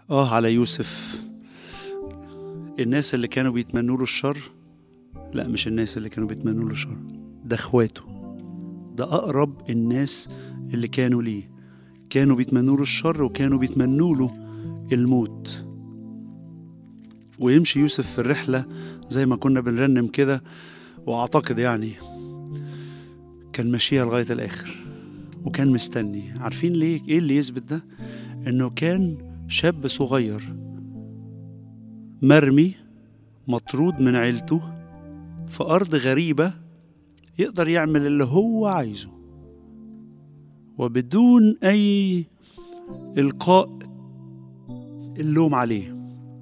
آه على يوسف الناس اللي كانوا بيتمنوا له الشر لا مش الناس اللي كانوا بيتمنوا له الشر ده اخواته ده أقرب الناس اللي كانوا ليه كانوا بيتمنوا له الشر وكانوا بيتمنوا له الموت ويمشي يوسف في الرحلة زي ما كنا بنرنم كده وأعتقد يعني كان ماشيها لغاية الآخر وكان مستني عارفين ليه إيه اللي يثبت ده إنه كان شاب صغير مرمي مطرود من عيلته في أرض غريبة يقدر يعمل اللي هو عايزه وبدون أي إلقاء اللوم عليه